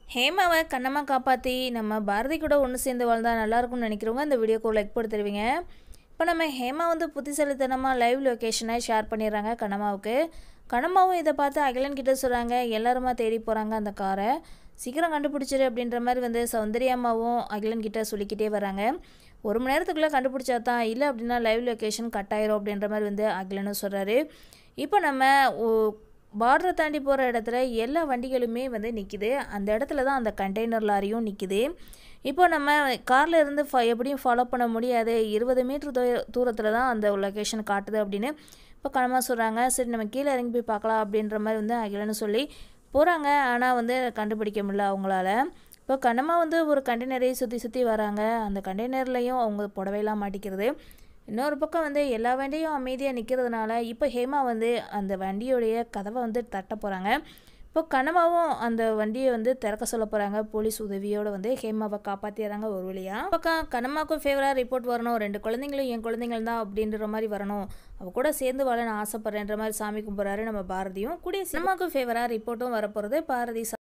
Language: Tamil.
ஹேமாவை கண்ணம்மா காப்பாற்றி நம்ம பாரதி கூட ஒன்று சேர்ந்து வாழ்ந்தா நல்லாயிருக்கும்னு நினைக்கிறவங்க இந்த வீடியோக்கு லைக் போட்டு தருவீங்க இப்போ நம்ம ஹேமா வந்து புத்திசாலித்தனமாக லைவ் லொக்கேஷனை ஷேர் பண்ணிடுறாங்க கண்ணம்மாவுக்கு கண்ணம்மாவும் இதை பார்த்து அகிலன் கிட்ட சொல்கிறாங்க எல்லாருமா தேடி போகிறாங்க அந்த காரை சீக்கிரம் கண்டுபிடிச்சிரு அப்படின்ற மாதிரி வந்து சௌந்தர்யாமாவும் அகிலன் கிட்ட சொல்லிக்கிட்டே வராங்க ஒரு மணி நேரத்துக்குள்ளே கண்டுபிடிச்சா தான் இல்லை அப்படின்னா லைவ் லொக்கேஷன் கட் ஆயிரும் அப்படின்ற மாதிரி வந்து அகிலனும் சொல்கிறாரு இப்போ நம்ம பார்டரை தாண்டி போகிற இடத்துல எல்லா வண்டிகளுமே வந்து நிற்கிது அந்த இடத்துல தான் அந்த கண்டெய்னர் லாரியும் நிற்கிது இப்போ நம்ம காரில் இருந்து ஃப எப்படியும் ஃபாலோ பண்ண முடியாது இருபது மீட்டர் தூ தூரத்தில் தான் அந்த லொக்கேஷன் காட்டுது அப்படின்னு இப்போ கனமாக சொல்கிறாங்க சரி நம்ம கீழே இறங்கி போய் பார்க்கலாம் அப்படின்ற மாதிரி வந்து அகிலன்னு சொல்லி போகிறாங்க ஆனால் வந்து கண்டுபிடிக்க முடியல அவங்களால இப்போ கனமா வந்து ஒரு கண்டெய்னரை சுற்றி சுற்றி வராங்க அந்த கண்டெய்னர்லேயும் அவங்க புடவையெல்லாம் மாட்டிக்கிறது இன்னொரு பக்கம் வந்து எல்லா வண்டியும் அமைதியாக நிற்கிறதுனால இப்போ ஹேமா வந்து அந்த வண்டியோடைய கதவை வந்து தட்ட போகிறாங்க இப்போ கனமாவும் அந்த வண்டியை வந்து திறக்க சொல்ல போகிறாங்க போலீஸ் உதவியோடு வந்து ஹேமாவை காப்பாற்றிடுறாங்க ஒரு வழியாக பக்கம் கனமாவுக்கும் ஃபேவராக ரிப்போர்ட் வரணும் ரெண்டு குழந்தைங்களும் என் குழந்தைங்கள் தான் அப்படின்ற மாதிரி வரணும் அவ கூட சேர்ந்து வாழ நான் ஆசைப்பட்றேன்ற மாதிரி சாமி கும்பிட்றாரு நம்ம பாரதியும் கூடிய சினிமாவுக்கும் ஃபேவராக ரிப்போர்ட்டும் வரப்போகிறது பாரதி